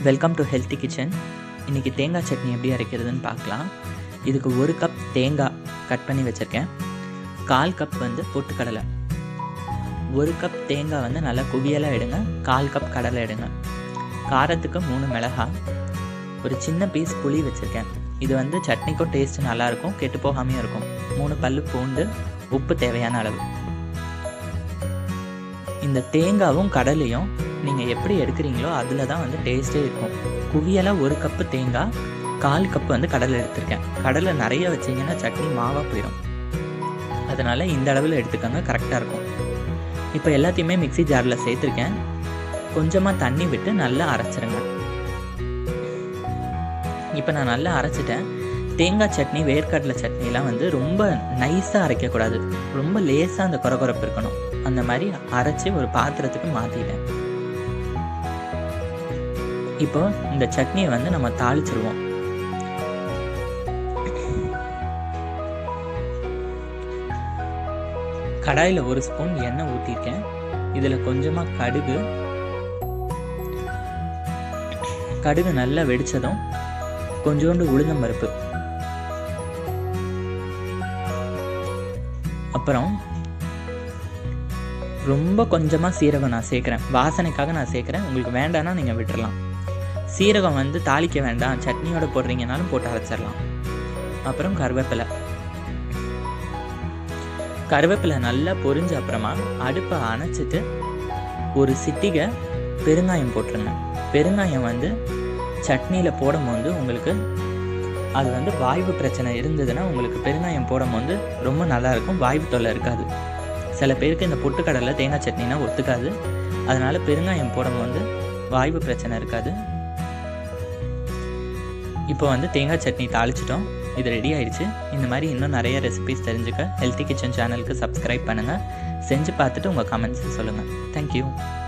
welcome to healthy kitchen இன்றைக்கி தேங்காய் சட்னி எப்படி அரைக்கிறதுன்னு பார்க்கலாம் இதுக்கு ஒரு கப் தேங்காய் கட் பண்ணி வச்சுருக்கேன் கால் கப் வந்து பொட்டுக்கடலை ஒரு கப் தேங்காய் வந்து நல்லா குவியலாக எடுங்க கால் கப் கடலை எடுங்க காரத்துக்கு மூணு மிளகாய் ஒரு சின்ன பீஸ் புளி வச்சுருக்கேன் இது வந்து சட்னிக்கும் டேஸ்ட்டு நல்லாயிருக்கும் கெட்டு போகாமையும் இருக்கும் மூணு பல்லு பூண்டு உப்பு தேவையான அளவு இந்த தேங்காவும் கடலையும் நீங்கள் எப்படி எடுக்கிறீங்களோ அதில் தான் வந்து டேஸ்ட்டே இருக்கும் குவியலாக ஒரு கப்பு தேங்காய் கால் கப்பு வந்து கடலை எடுத்திருக்கேன் கடலை நிறைய வச்சிங்கன்னா சட்னி மாவாக போயிடும் அதனால் இந்த அளவில் எடுத்துக்கோங்க கரெக்டாக இருக்கும் இப்போ எல்லாத்தையுமே மிக்ஸி ஜாரில் சேர்த்துருக்கேன் கொஞ்சமாக தண்ணி விட்டு நல்லா அரைச்சிருங்க இப்போ நான் நல்லா அரைச்சிட்டேன் தேங்காய் சட்னி வேர்க்கடலை சட்னிலாம் வந்து ரொம்ப நைஸாக அரைக்கக்கூடாது ரொம்ப லேசாக அந்த குறகுறப்பு இருக்கணும் அந்த மாதிரி அரைச்சி ஒரு பாத்திரத்துக்கு மாற்றிட்டேன் இப்போ இந்த சட்னியை வந்து நம்ம தாளிச்சிருவோம் கடாயில் ஒரு ஸ்பூன் எண்ணெய் ஊற்றிருக்கேன் இதில் கொஞ்சமாக கடுகு கடுகு நல்லா வெடித்ததும் கொஞ்சோண்டு உளுந்தம் பருப்பு அப்புறம் ரொம்ப கொஞ்சமாக சீரகம் நான் சேர்க்குறேன் வாசனைக்காக நான் சேர்க்குறேன் உங்களுக்கு வேண்டாம்னா நீங்கள் விட்டுறலாம் சீரகம் வந்து தாளிக்க வேண்டாம் சட்னியோட போடுறீங்கனாலும் போட்டு அரைச்சிடலாம் அப்புறம் கருவேப்பிலை கருவேப்பிலை நல்லா பொரிஞ்ச அப்புறமா அடுப்பை அணைச்சிட்டு ஒரு சிட்டிகை பெருங்காயம் போட்டுருங்க பெருங்காயம் வந்து சட்னியில் போடும்போது உங்களுக்கு அது வந்து வாய்வு பிரச்சனை இருந்ததுன்னா உங்களுக்கு பெருங்காயம் போடும்போது ரொம்ப நல்லாயிருக்கும் வாய்வு தொல்லை இருக்காது சில பேருக்கு இந்த பொட்டுக்கடலை தேங்காய் சட்னினா ஒத்துக்காது அதனால் பெருங்காயம் போடும்போது வாய்வு பிரச்சனை இருக்காது இப்போ வந்து தேங்காய் சட்னி தாளிச்சிட்டோம் இது ரெடி ஆயிடுச்சு இந்த மாதிரி இன்னும் நிறைய ரெசிபிஸ் தெரிஞ்சுக்க ஹெல்த்தி கிச்சன் சேனலுக்கு சப்ஸ்கிரைப் பண்ணுங்கள் செஞ்சு பார்த்துட்டு உங்கள் கமெண்ட்ஸ் சொல்லுங்கள் தேங்க்யூ